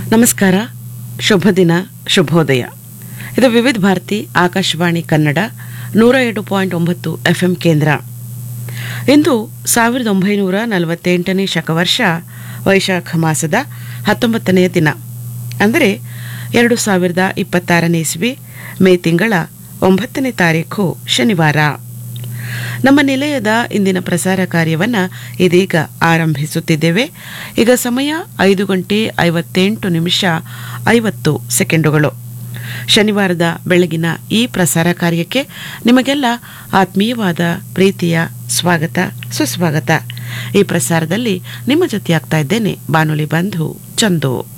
ನಮಸ್ಕಾರ ಶುಭ ದಿನ ಶುಭೋದಯ ಇದು ವಿವಿಧ ಭಾರತಿ ಆಕಾಶವಾಣಿ ಕನ್ನಡ ನೂರ ಎರಡು ಪಾಯಿಂಟ್ ಒಂಬತ್ತು ಎಫ್ ಎಂ ಕೇಂದ್ರ ಇಂದು ಸಾವಿರದ ಒಂಬೈನೂರ ನಲವತ್ತೆಂಟನೇ ಶಕವರ್ಷ ವೈಶಾಖ ಮಾಸದ ಹತ್ತೊಂಬತ್ತನೆಯ ದಿನ ಅಂದರೆ ಎರಡು ಸಾವಿರದ ಇಪ್ಪತ್ತಾರನೇ ಇಸ್ವಿ ಮೇ ತಿಂಗಳ ಒಂಬತ್ತನೇ ತಾರೀಖು ಶನಿವಾರ ನಮ್ಮ ನಿಲಯದ ಇಂದಿನ ಪ್ರಸಾರ ಕಾರ್ಯವನ್ನು ಇದೀಗ ಆರಂಭಿಸುತ್ತಿದ್ದೇವೆ ಈಗ ಸಮಯ ಐದು ಗಂಟೆ ಐವತ್ತೆಂಟು ನಿಮಿಷ ಐವತ್ತು ಸೆಕೆಂಡುಗಳು ಶನಿವಾರದ ಬೆಳಗಿನ ಈ ಪ್ರಸಾರ ಕಾರ್ಯಕ್ಕೆ ನಿಮಗೆಲ್ಲ ಆತ್ಮೀಯವಾದ ಪ್ರೀತಿಯ ಸ್ವಾಗತ ಸುಸ್ವಾಗತ ಈ ಪ್ರಸಾರದಲ್ಲಿ ನಿಮ್ಮ ಜೊತೆಯಾಗ್ತಾ ಇದ್ದೇನೆ ಬಾನುಲಿ ಬಂಧು ಚಂದು